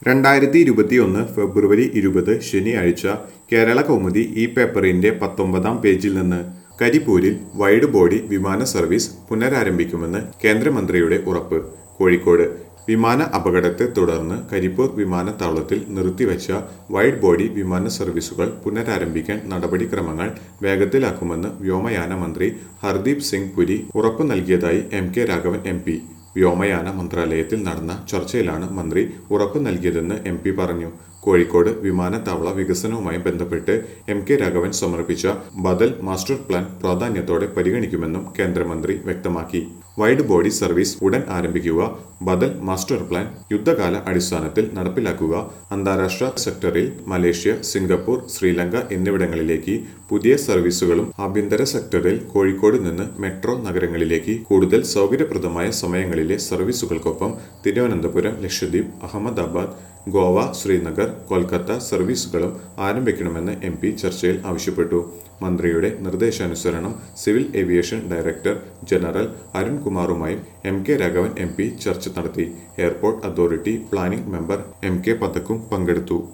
രണ്ടായിരത്തി ഇരുപത്തിയൊന്ന് ഫെബ്രുവരി ഇരുപത് ശനിയാഴ്ച കേരള കൗമുദി ഈ പേപ്പറിന്റെ പത്തൊമ്പതാം പേജിൽ നിന്ന് കരിപ്പൂരിൽ വൈഡ് ബോഡി വിമാന സർവീസ് പുനരാരംഭിക്കുമെന്ന് കേന്ദ്രമന്ത്രിയുടെ ഉറപ്പ് കോഴിക്കോട് വിമാന അപകടത്തെ തുടർന്ന് കരിപ്പൂർ വിമാനത്താവളത്തിൽ നിർത്തിവെച്ച വൈഡ് ബോഡി വിമാന സർവീസുകൾ പുനരാരംഭിക്കാൻ നടപടിക്രമങ്ങൾ വേഗത്തിലാക്കുമെന്ന് വ്യോമയാന മന്ത്രി ഹർദീപ് സിംഗ് പുരി ഉറപ്പു നൽകിയതായി M K Raghavan M P വ്യോമയാന മന്ത്രാലയത്തിൽ നടന്ന ചർച്ചയിലാണ് മന്ത്രി ഉറപ്പു നൽകിയതെന്ന് എം പി പറഞ്ഞു കോഴിക്കോട് വിമാനത്താവള വികസനവുമായി ബന്ധപ്പെട്ട് എം കെ രാഘവൻ സമർപ്പിച്ച ബദൽ മാസ്റ്റർ പ്ലാൻ പ്രാധാന്യത്തോടെ പരിഗണിക്കുമെന്നും കേന്ദ്രമന്ത്രി വ്യക്തമാക്കി വൈഡ് ബോഡി സർവീസ് ഉടൻ ആരംഭിക്കുക ബദൽ മാസ്റ്റർ പ്ലാൻ യുദ്ധകാല അടിസ്ഥാനത്തിൽ നടപ്പിലാക്കുക അന്താരാഷ്ട്ര സെക്ടറിൽ മലേഷ്യ സിംഗപ്പൂർ ശ്രീലങ്ക എന്നിവിടങ്ങളിലേക്ക് പുതിയ സർവീസുകളും ആഭ്യന്തര സെക്ടറിൽ കോഴിക്കോട് നിന്ന് മെട്രോ നഗരങ്ങളിലേക്ക് കൂടുതൽ സൗകര്യപ്രദമായ സമയങ്ങളിലെ സർവീസുകൾക്കൊപ്പം തിരുവനന്തപുരം ലക്ഷദ്വീപ് അഹമ്മദാബാദ് ഗോവ ശ്രീനഗർ കൊൽക്കത്ത സർവീസുകളും ആരംഭിക്കണമെന്ന് എം പി ചർച്ചയിൽ ആവശ്യപ്പെട്ടു മന്ത്രിയുടെ നിർദ്ദേശാനുസരണം സിവിൽ ഏവിയേഷൻ ഡയറക്ടർ ജനറൽ അരുൺകുമാറുമായും M K Raghavan M P ചർച്ച നടത്തി airport authority planning member M K പതക്കും പങ്കെടുത്തു